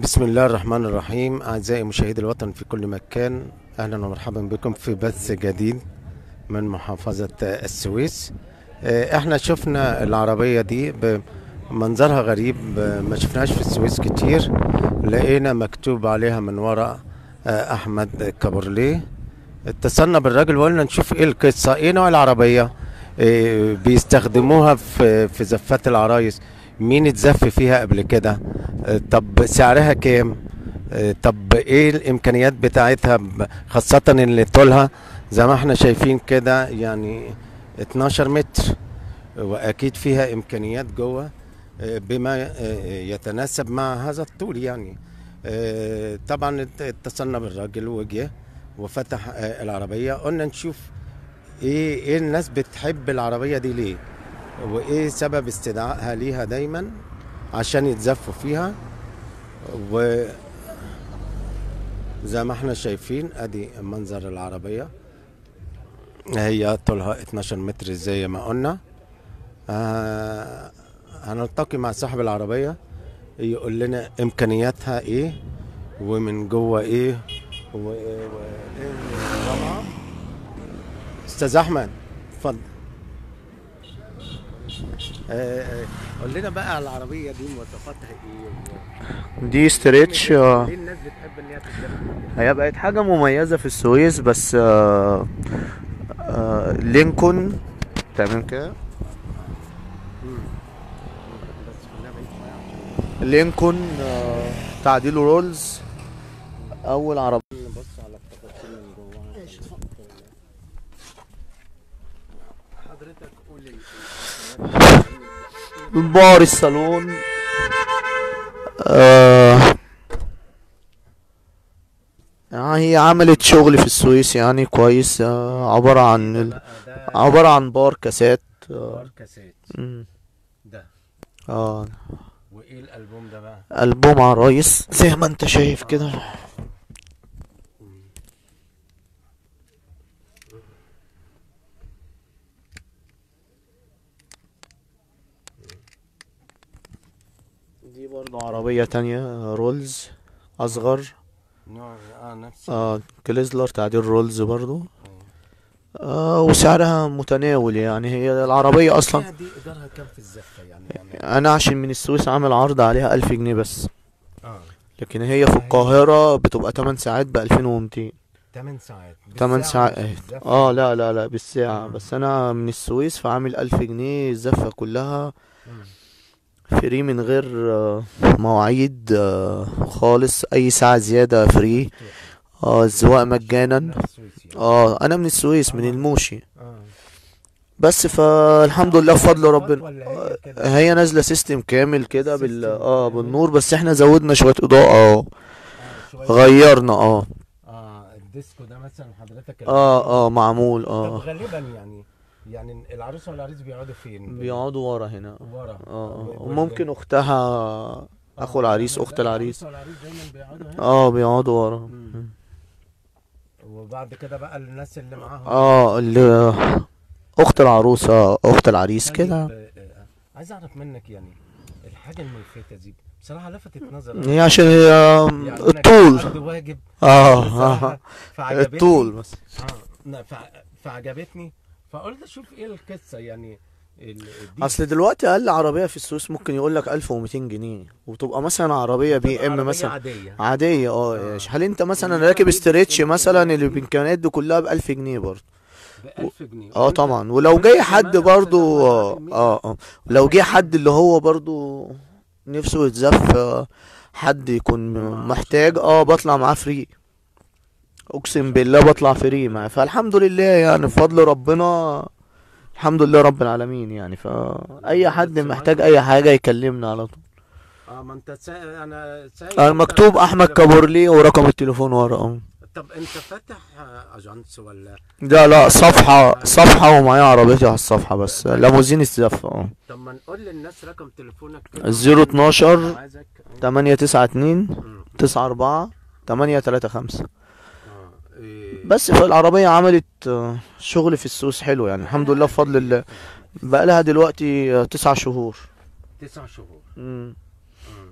بسم الله الرحمن الرحيم أعزائي مشاهدي الوطن في كل مكان أهلا ومرحبا بكم في بث جديد من محافظة السويس آه، احنا شفنا العربية دي بمنظرها غريب آه، ما شفناهاش في السويس كتير لقينا مكتوب عليها من وراء آه، أحمد كابورليه اتصلنا بالراجل وقلنا نشوف ايه القصة ايه نوع العربية إيه بيستخدموها في في زفات العرايس مين اتزف فيها قبل كده آه، طب سعرها كام آه، طب ايه الامكانيات بتاعتها ب- خاصة اللي طولها زي ما احنا شايفين كده يعني 12 متر واكيد فيها امكانيات جوه آه، بما آه، يتناسب مع هذا الطول يعني آه، طبعا ات- اتصلنا بالراجل وجه وفتح آه، العربية قلنا نشوف ايه ايه الناس بتحب العربية دي ليه وايه سبب استدعائها ليها دايما عشان يتزفوا فيها و زي ما احنا شايفين ادي منظر العربية هي طولها 12 متر زي ما قلنا آه هنلتقي مع صاحب العربية يقول لنا امكانياتها ايه ومن جوه ايه و- وايه النظامها استاذ احمد اتفضل آه، آه، قول لنا بقى على العربيه دي مواصفاتها ايه دي ستريتش و- آه، ليه الناس بتحب ان هي تتزفف هي بقت حاجة مميزة في السويس بس آه، آه، لينكولن تمام كده بس خليها بعيد شويه عشان لينكولن آه، تعديل رولز أول عربية نبص على التفاصيل من جواها حضرتك قول لي بار الصالون آه، يعني هي عملت شغل في السويس يعني كويس آه، عبارة عن ال- بقى ده عبارة عن بار كاسات آه، بار كاسيت مم. ده اه وايه الالبوم ده بقى ألبوم عرايس زي ما انت شايف كده دي برضو عربية تانية رولز أصغر نوع اه نفس آه كليزلر تعديل رولز برضو آه وسعرها متناول يعني هي العربية أصلا دي ايجارها كام في الزفه يعني يعني أنا عشان من السويس عامل عرض عليها ألف جنيه بس اه لكن هي في القاهرة بتبقى 8 ساعات بألفين ومتين 8 ساعات 8 بالساعة ساعات مش بالزفة. اه لا لا لا بالساعة مم. بس انا من السويس فعامل ألف جنيه الزفة كلها مم. فري من غير آه، مواعيد آه، خالص اي ساعة زيادة فري اه الزواق مجانا نفس السويس يعني. اه انا من السويس من الموشي اه بس فالحمد لله بفضل ربنا ولا هي كده هي نازلة سيستم كامل كده بال سيستم اه كامل. بالنور بس احنا زودنا شوية اضاءة اه آه، شوية غيرنا اه اه الديسكو ده مثلا حضرتك اه اه معمول طب اه غالبا يعني يعني العروس والعريس بيقعدوا فين؟ بيقعدوا ورا هنا ورا اه اه وال- وممكن اختها اخو العريس اخت العريس العروس والعريس دايما بيقعدوا هنا اه بيقعدوا ورا مم. وبعد كده بقى الناس اللي معاهم اه اللي اخت العروسه اخت العريس طيب، كده آه، آه، عايز اعرف منك يعني الحاجه الملفتة دي بصراحه لفتت نظري هي عشان هي يعني أنا كان الطول عندي واجب اه بصراحة آه، فعجبتني الطول بس اه لا، فع- فعجبتني فقلت اشوف ايه القصه يعني ال- دي اصل دلوقتي اقل عربيه في السويس ممكن يقول لك 1200 جنيه وتبقى مثلا عربيه بي ام عربية مثلا عاديه عاديه اه آه. يا هل انت مثلا إنما راكب دي استريتش بتبقى مثلا إيه؟ الامكانيات دي كلها ب 1000 جنيه برضه ب 1000 جنيه اه وأنت- طبعا ولو وأنت جاي حد كمان برضو أصل اه ده بعد اه اه لو جه حد اللي هو برضو نفسه يتزف آه، حد يكون معاه محتاج اه بطلع معاه فري اقسم بالله بطلع فري معاه فالحمد لله يعني بفضل ربنا الحمد لله رب العالمين يعني فاي حد محتاج اي حاجه يكلمنا على طول اه ما انت سا... انا سايق آه، مكتوب احمد كابورلي ورقم التليفون ورا اه طب انت فاتح آه، اجانس ولا لا لا صفحه صفحه ومعايا عربيتي على الصفحه بس ليموزين الزف اه طب ما نقول للناس رقم تليفونك كده الزيرو اتناشر عايزك تمانية تسعة اتنين مم. تسعة أربعة تمانية تلاتة خمسة اه إيه. بس فالعربية عملت آه، شغل في السوس حلو يعني الحمد لله بفضل الله بقى لها دلوقتي آه، تسع شهور تسع شهور مم. مم.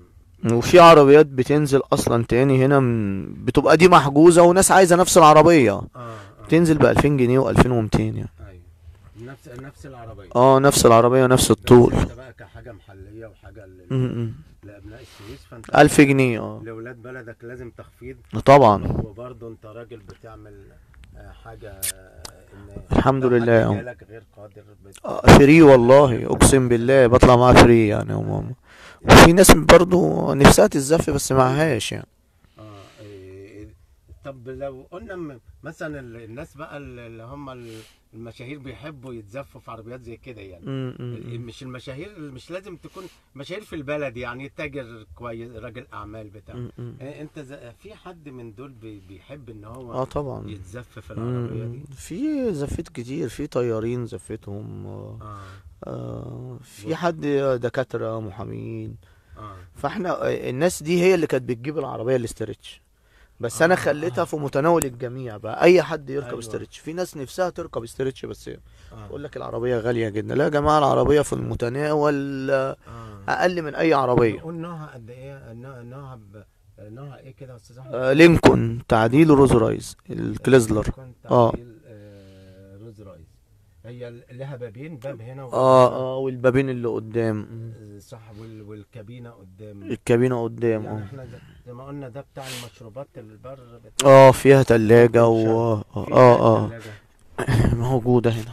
وفي عربيات بتنزل اصلا تاني هنا من بتبقى دي محجوزة وناس عايزة نفس العربية اه اه تنزل ب 2000 جنيه و2200 يعني ايوه نفس نفس العربيه اه نفس العربية نفس الطول بس انت بقى كحاجه محليه وحاجه لل- م- م. لابناء السويس فانت 1000 جنيه اه لاولاد بلدك لازم تخفيض طبعا وبرضه انت راجل بتعمل آه، حاجه آه، ان الحمد لو حد لله، اه. جالك غير قادر بت... آه، فري والله اقسم بالله بطلع معاه فري يعني وماما وفي ناس برضو نفسها تتزف بس معهاش يعني اه إيه، طب لو قلنا م- مثلا ال- الناس بقى ال- اللي هم ال- المشاهير بيحبوا يتزفوا في عربيات زي كده يعني م- م- م. مش المشاهير مش لازم تكون مشاهير في البلد يعني تاجر كويس راجل اعمال بتاع م- م. إيه، انت ز- في حد من دول بي- بيحب ان هو اه طبعا يتزف في م- العربيه م. دي في زفيت كتير في طيارين زفتهم آه، اه آه، في حد دكاترة محامين اه فاحنا آه، الناس دي هي اللي كانت بتجيب العربية الاسترتش بس انا آه. خليتها في متناول الجميع بقى اي حد يركب أيوة. استرتش في ناس نفسها تركب استرتش بس اه يقول لك العربية غالية جدا لا يا جماعة العربية في المتناول آه، اه اقل من اي عربية قول نوعها قد ايه نوع- نوعها ب... نوعها ايه كده يا استاذ احمد آه، لينكولن تعديل روز رايز الكليزلر كنت اه. تعديل، آه، روز رايز هي ال- لها بابين باب هنا وباب اه هنا. اه والبابين اللي قدام آه، صح وال... والكابينه قدام الكابينة قدام يعني اه احنا زي- زي ما قلنا ده بتاع المشروبات البر بتاع اه فيها تلاجة و اه فيها اه اه تلاجة. موجودة هنا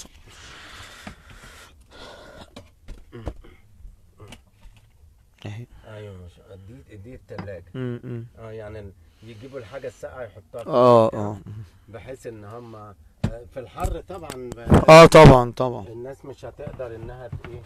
اهي ايوه مش دي دي التلاجة م- م. اه يعني يجيبوا الحاجه الساقعه يحطوها في اه التلاجة، اه بحيث ان هم آه، في الحر طبعا ب- اه طبعا طبعا الناس مش هتقدر انها ت- ايه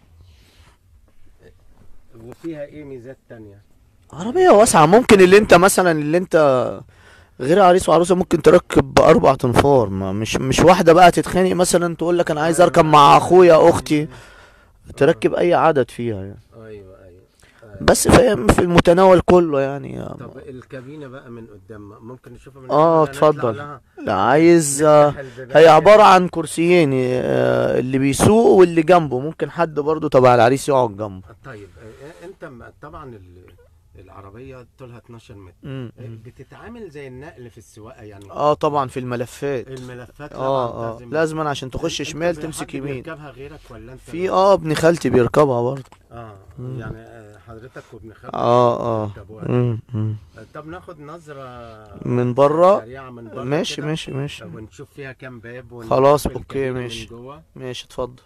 وفيها ايه ميزات تانية عربية واسعة ممكن اللي انت مثلا اللي انت غير عريس وعروسة ممكن تركب بأربع تنفار ما مش مش واحدة بقى تتخانق مثلا تقول لك أنا عايز أركب مع أخويا أختي تركب أي عدد فيها يعني ايوه ايوه آه. بس فاهم في المتناول كله يعني طب الكابينه بقى من قدام ممكن نشوفها من آه، قدام؟ نطلع اتفضل. لها، لا عايز آه، نفتح البيبان هي كده. عبارة عن كرسيين آه، اللي بيسوق واللي جنبه ممكن حد برضو تبع العريس يقعد جنبه طيب آه، انت م- طبعا ال- العربيه طولها 12 متر م- آه، م. بتتعامل زي النقل في السواقه يعني اه طبعا في الملفات الملفات اه طبعاً اه لازم لازما عشان تخش أنت شمال ب- تمسك حد يمين بيركبها غيرك ولا انت في اه ابن خالتي بيركبها برضه اه مم. يعني آه، حضرتك وابن خالتك اه اه بتركبوها. مم، مم. طب ناخد نظرة من بره سريعة من بره ماشي كده، ماشي ماشي ونشوف فيها كام باب ونشوف خلاص، الكابينة أوكي، من ماشي. جوه ماشي اتفضل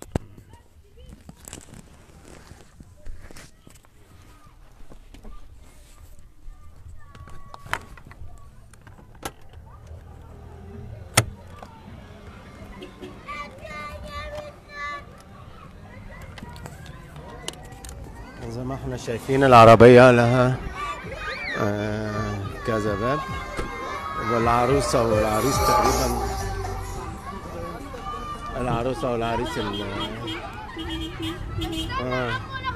زي ما احنا شايفين العربية لها آه كذا باب والعروسة والعريس تقريبا العروسة والعريس ال اه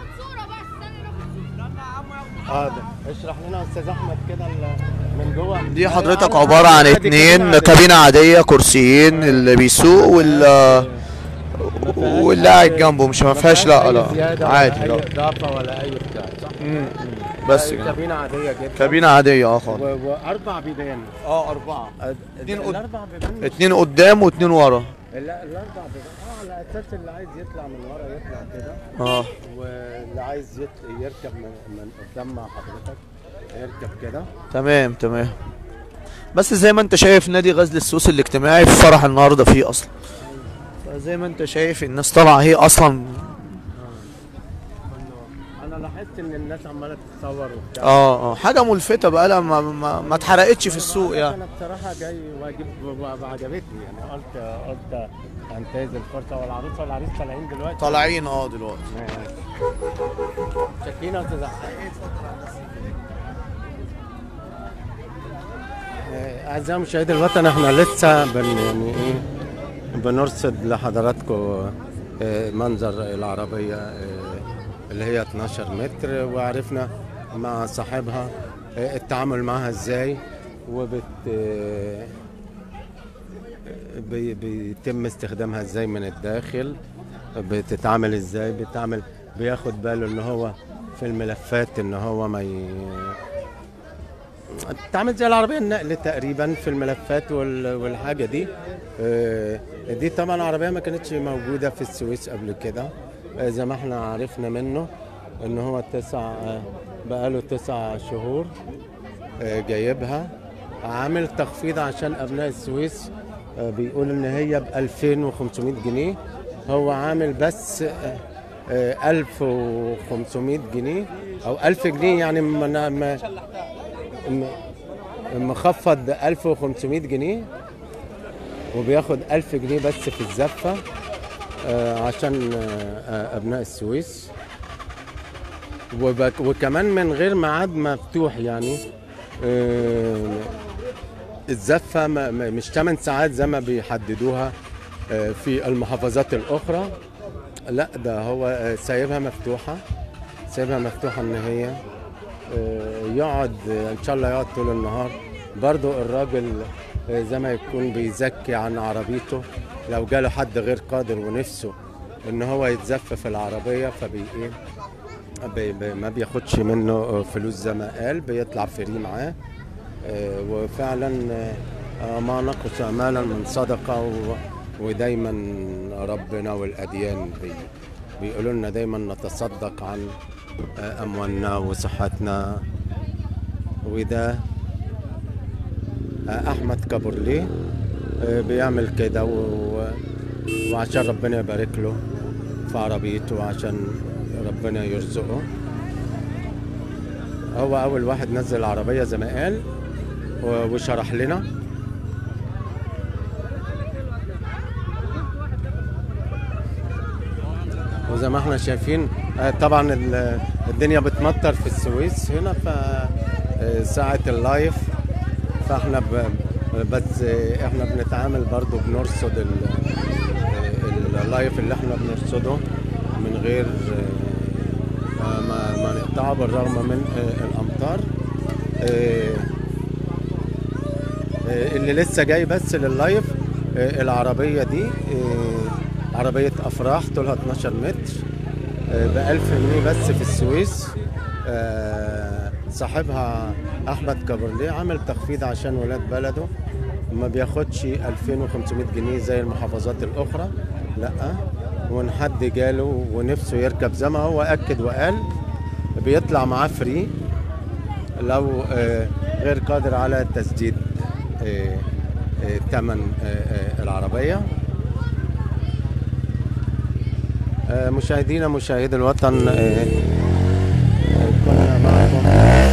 اه ده اشرح لنا يا استاذ احمد كده ال- من جوه دي حضرتك آه، عبارة عن عادي كده اتنين عادي. كابينة عادية كرسيين اللي بيسوق وال واللي قاعد جنبه مش ما فيهاش لا أي لا زيادة ولا عادي اي لا اضافه ولا اي بتاع صح مم، بس كده كابينه عاديه جدا كابينة عادية اه خالص و- واربع بيبان اه أربعة اتنين اتنين قد- الاربع بيبان مش- اتنين قدام واتنين ورا لا الاربع بيبان اه على اساس اللي عايز يطلع من ورا يطلع كده اه واللي عايز يط- يركب من, من قدام مع حضرتك يركب كده تمام تمام بس زي ما انت شايف نادي غزل السوس الاجتماعي في فرح النهارده فيه اصلا فزي ما انت شايف الناس طالعه هي اصلا كله انا لاحظت ان الناس عماله تتصور وبتاع اه اه حاجه ملفته بقى لها ما, ما, ما اتحرقتش في السوق يعني انا بصراحه جاي واجب و- وعجبتني يعني قلت قلت انتهز الفرصه والعروسه والعريس طالعين دلوقتي طالعين اه دلوقتي شاكرين يا استاذ احمد آه، اعزائي مشاهدي الوطن احنا لسه بن يعني ايه بنرصد لحضراتكم آه، منظر العربيه آه، اللي هي 12 متر وعرفنا مع صاحبها آه، التعامل معها ازاي وبت آه، بي- بيتم استخدامها ازاي من الداخل بتتعامل ازاي بتعمل بياخد باله ان هو في في الملفات ان هو ما ي... تعمل زي العربيه النقل تقريبا في الملفات وال... والحاجه دي آه، دي طبعا عربيه ما كانتش موجوده في السويس قبل كده آه، زي ما احنا عرفنا منه ان هو تسع آه، بقاله تسع شهور آه، جايبها عامل تخفيض عشان ابناء السويس آه، بيقول ان هي ب 2500 جنيه هو عامل بس آه، آه، 1500 جنيه او 1000 جنيه يعني ما ما- م- مخفض 1500 جنيه وبياخد 1000 جنيه بس في الزفه آه، عشان آه، آه، ابناء السويس وبك- وكمان من غير ميعاد مفتوح يعني آه، الزفه ما- ما- مش 8 ساعات زي ما بيحددوها آه، في المحافظات الاخرى لا ده هو آه، سايبها مفتوحه سايبها مفتوحه ان هي آه، يقعد آه، ان شاء الله يقعد طول النهار برضو الراجل آه، زي ما يكون بيزكي عن عربيته لو جاله حد غير قادر ونفسه ان هو يتزف في العربيه فبي ايه بي بي ما بياخدش منه آه، فلوس زي ما قال بيطلع فري معاه آه، وفعلا آه، آه، ما نقص مالا من صدقه و- ودايما ربنا والاديان بي بيقولوا لنا دايما نتصدق عن آه، اموالنا وصحتنا وده آه، احمد كابورليه آه، بيعمل كده و- وعشان ربنا يبارك له في عربيته وعشان ربنا يرزقه هو اول واحد نزل العربيه زي ما قال و- وشرح لنا وزي ما احنا شايفين آه، طبعا ال- الدنيا بتمطر في السويس هنا ف آه، ساعة اللايف فاحنا ب... بس آه، احنا بنتعامل برضو بنرصد ال... آه، اللايف اللي احنا بنرصده من غير آه، آه، ما ما نقطعه بالرغم من آه، الامطار آه، آه، اللي لسه جاي بس لللايف آه، العربية دي آه، عربية أفراح طولها 12 متر ب 1000 جنيه بس في السويس آه، صاحبها أحمد كابرليه عامل تخفيض عشان ولاد بلده ما بياخدش 2500 جنيه زي المحافظات الأخرى لا وإن حد جاله ونفسه يركب زي ما هو أكد وقال بيطلع معاه فري لو آه، غير قادر على تسديد آه، آه، ثمن آه، آه، العربية آه، مشاهدينا مشاهدي الوطن آه، آه، كنا معكم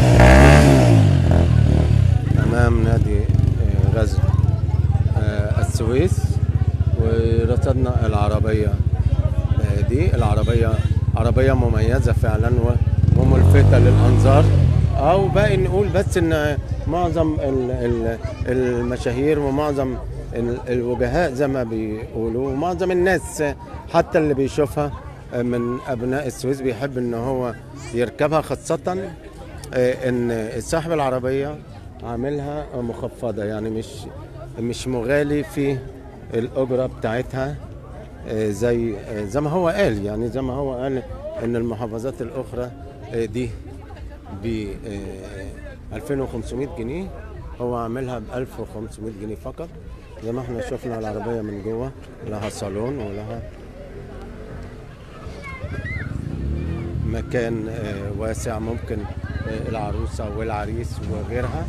أمام نادي آه، غزل آه، السويس ورصدنا العربية آه، دي العربية عربية مميزة فعلا و- وملفتة للأنظار أو باقي نقول بس إن معظم ال- ال- المشاهير ومعظم ال- الوجهاء زي ما بيقولوا ومعظم الناس حتى اللي بيشوفها من أبناء السويس بيحب إن هو يركبها خاصة آه، إن صاحب العربية عاملها مخفضة يعني مش مش مغالي في الأجرة بتاعتها آه، زي آه، زي ما هو قال يعني زي ما هو قال ان المحافظات الاخرى آه، دي ب 2500 جنيه هو عاملها ب 1500 جنيه فقط زي ما احنا شفنا العربيه من جوه لها صالون ولها مكان آه، واسع ممكن آه، العروسه والعريس وغيرها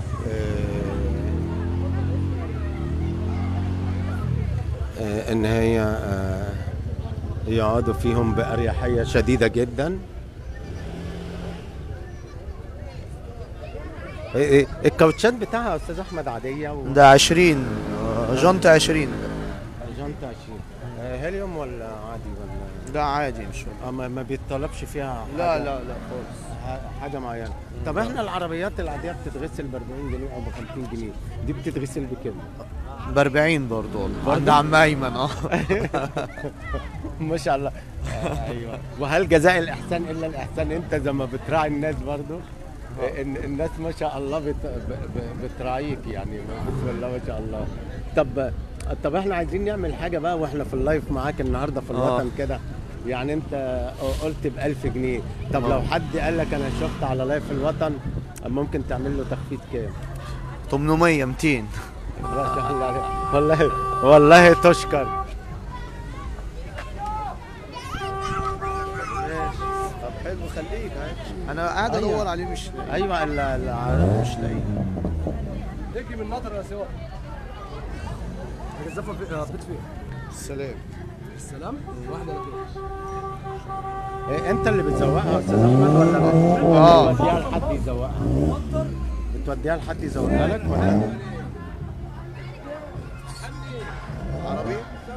آه، آه، ان هي آه، يقعدوا فيهم بأريحية شديدة جدا إيه- إيه، الكاوتشات بتاعها يا استاذ احمد عادية و... ده 20 آه، جنط 20 جنطة 20 آه، هيليوم ولا عادي ولا ده عادي مش آه، ما ما بيتطلبش فيها لا حاجة- لا لا خالص ح- حاجة معينة طب احنا العربيات العادية بتتغسل ب 40 جنيه او ب 50 جنيه دي بتتغسل بكام؟ ب 40 برضه والله برضه؟ عند عم ايمن اه ما شاء الله آه، ايوه وهل جزاء الاحسان الا الاحسان انت زي ما بتراعي الناس برضو إن الناس ما شاء الله بت... ب... ب... بتراعيك يعني بسم الله ما شاء الله طب طب احنا عايزين نعمل حاجه بقى واحنا في اللايف معاك النهارده في آه. الوطن كده يعني انت قلت ب 1000 جنيه طب لو حد قال لك انا شفت على لايف الوطن ممكن تعمل له تخفيض كام 800 200 ما شاء الله عليك. والله والله تشكر طب حلو خليك انا قاعد أيوة. ادور عليه مش لاقي ايوه ال- ال- مش لاقي تجي من نطر يا سوا الزفه في بيت فين؟ السلام السلام واحده ولا كده إيه، انت اللي بتزوقها يا استاذ احمد ولا بت- آه. بتوديها لحد يزوقها بتوديها لحد يزوقها لك ولا عربي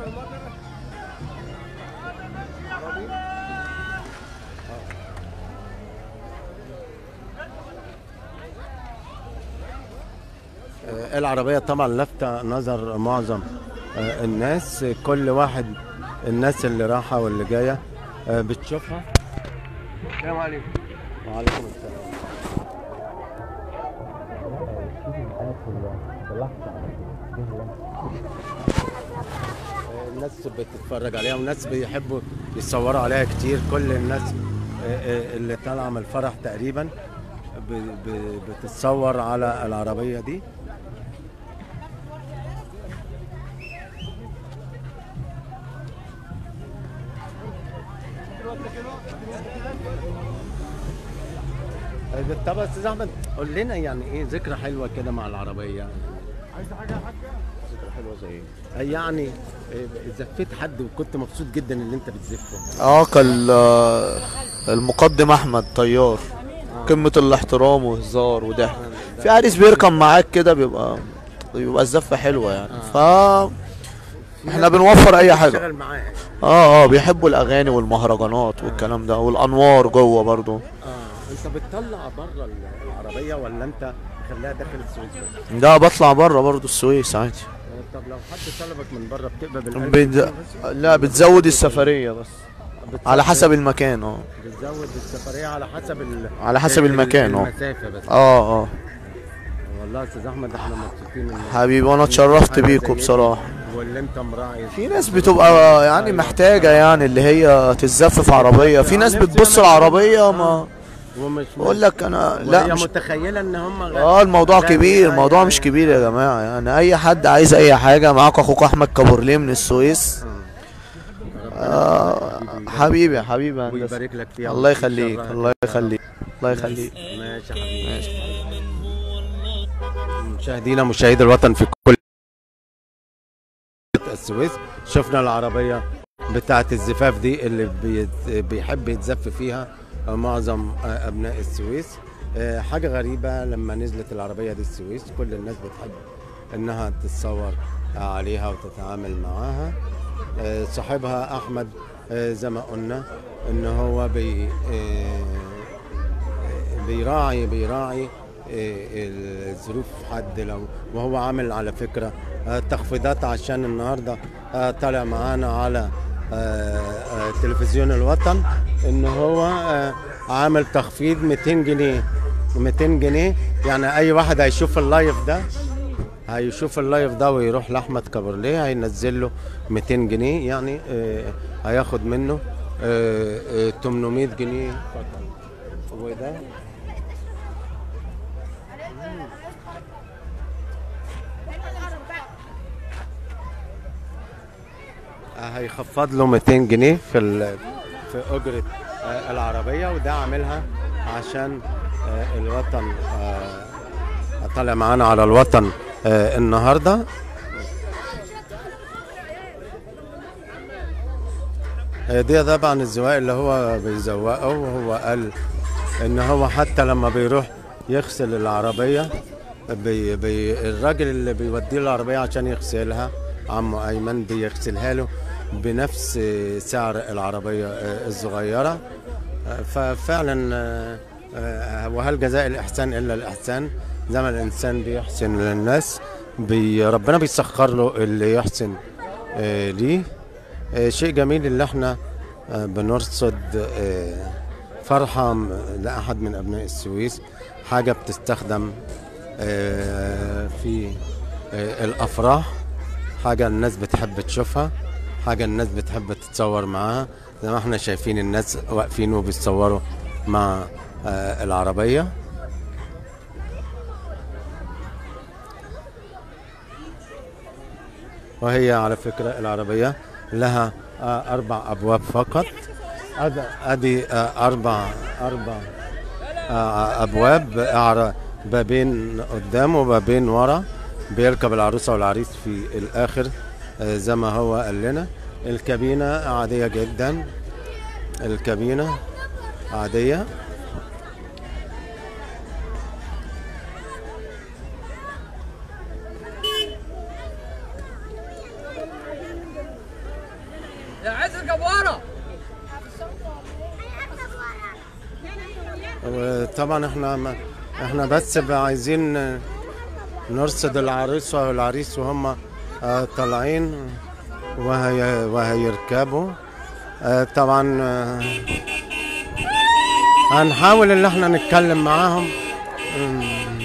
آه، العربية طبعا لفتة نظر معظم آه، الناس كل واحد الناس اللي رايحة واللي جاية آه، بتشوفها السلام عليكم وعليكم السلام الناس بتتفرج عليها والناس بيحبوا يصوروا عليها كتير كل الناس آه، آه، اللي طالعة من الفرح تقريبا ب- ب- بتتصور على العربية دي طب يا استاذ احمد قول لنا يعني ايه ذكرى حلوه كده مع العربيه عايز حاجه يا حاجه؟ ذكرى حلوه زي ايه يعني إيه، زفيت حد وكنت مبسوط جدا ان انت بتزفه اه كان آه، المقدم احمد طيار قمة الاحترام وهزار وضحك في عريس بيركب معاك كده بيبقى بيبقى الزفة حلوة يعني ف احنا بنوفر اي حاجة اشتغل معاه اه اه بيحبوا الاغاني والمهرجانات والكلام ده والانوار جوه برضو اه انت بتطلع بره العربيه ولا انت خليها داخل السويس بس؟ ده بطلع بره برضو السويس عادي آه، طب لو حد طلبك من بره بتقبل بالقلب بت... لا بتزود السفرية بس على حسب المكان اه بتزود السفريه على حسب ال... على حسب ال- المكان، اه. المسافه بس اه اه والله يا استاذ احمد احنا مبسوطين ان حبيبي وانا اتشرفت حاجة بيكم زي دي بصراحة واللي انت مراعي في ناس بتبقى يعني محتاجة يعني اللي هي تتزف في عربية في ناس بتبص العربية ما ومش بقول لك انا لا لا هي مش متخيله ان هم غ- اه الموضوع غني. كبير أيوة، الموضوع أيوة. مش كبير يا جماعة يعني اي حد عايز اي حاجة معاك اخوك احمد كابورليه من السويس آه حبيبي يا حبيبي يا هندسة. ويبارك لك فيها الله يخليك ويشرفك. الله يخليك الله يخليك ماشي يا حبيبي مشاهدينا مشاهدي الوطن في كل السويس شفنا العربية بتاعة الزفاف دي اللي بيت- بيحب يتزف فيها معظم أبناء السويس آه، حاجة غريبة لما نزلت العربية دي السويس كل الناس بتحب إنها تتصور عليها وتتعامل معاها آه، صاحبها أحمد آه، زي ما قلنا إن هو بي آه، بيراعي بيراعي إيه، الظروف حد لو وهو عامل على فكرة آه، تخفيضات عشان النهاردة آه، طالع معانا على آه، آه، تلفزيون الوطن ان هو آه، عامل تخفيض 200 جنيه 200 جنيه يعني اي واحد هيشوف اللايف ده هيشوف اللايف ده ويروح لاحمد كابرليه هينزل له 200 جنيه يعني آه، هياخد منه آه، آه، 800 جنيه فقط وده هيخفض له 200 جنيه في ال... في اجره آه، العربيه وده عاملها عشان آه، الوطن آه، طالع معانا على الوطن آه، النهارده آه، دي طبعا الزواق اللي هو بيزوقه وهو قال ان هو حتى لما بيروح يغسل العربيه بي بي الراجل اللي بيوديه العربيه عشان يغسلها عمو ايمن بيغسلها له بنفس سعر العربيه آه، الصغيره آه، ففعلا آه، آه، وهل جزاء الاحسان الا الاحسان زي ما الانسان بيحسن للناس بي ربنا بيسخر له اللي يحسن آه، ليه آه، شيء جميل اللي احنا آه، بنرصد آه، فرحة م- لأحد من أبناء السويس حاجة بتستخدم آه، في آه، الأفراح حاجة الناس بتحب تشوفها حاجة الناس بتحب تتصور معاها زي ما احنا شايفين الناس واقفين وبيتصوروا مع آه، العربية وهي على فكرة العربية لها آه، أربع أبواب فقط هذا ادي آه، أربع أربع آه، أبواب أعر- بابين قدام وبابين ورا بيركب العروسة والعريس في الآخر آه، زي ما هو قال لنا الكابينة عادية جدا الكابينة عادية يا عايز اركب ورا وطبعا احنا ما احنا بس بقى عايزين نرصد العروسة والعريس وهم آه، طالعين وهي وهيركبوا آه، طبعا آه، هنحاول ان احنا نتكلم معاهم أمم.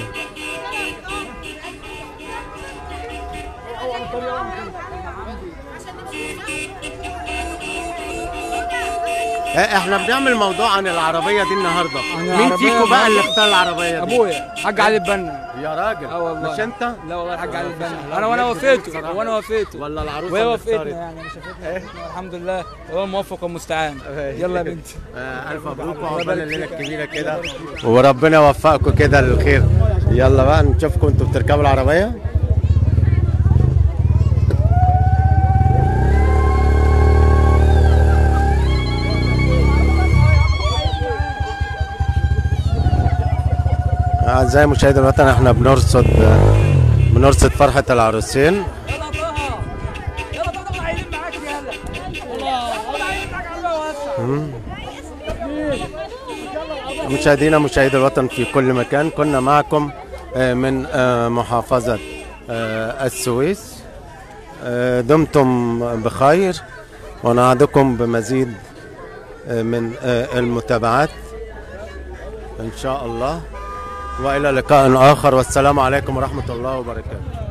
آه، احنا بنعمل موضوع عن العربية دي النهارده عن مين العربية فيكم بقى اللي النهاردة؟ اختار العربية دي؟ ابويا حاج علي البنا يا راجل اه والله مش انت؟ لا والله الحاج علي البنا لا، انا وانا بجد وافقته بصراحة. وانا وافقته ولا العروسة وهي اللي وافقتنا اختارت؟ يعني مش وافقتنا وافقتنا. الحمد لله هو موفق ومستعان يلا يا بنتي آه، ألف مبروك وعقبال الليلة الكبيرة كده وربنا يوفقكم كده للخير يلا بقى نشوفكم انتوا بتركبوا العربية أعزائي مشاهدي الوطن احنا بنرصد بنرصد فرحة العروسين يلا طه يلا طه طلع عينين معاك يلا الله طلع عينين معاك على الواسع مشاهدينا مشاهدي الوطن في كل مكان كنا معكم آه، من آه، محافظة آه، السويس آه، دمتم بخير ونعدكم بمزيد آه، من آه، المتابعات إن شاء الله وإلى لقاء آخر والسلام عليكم ورحمة الله وبركاته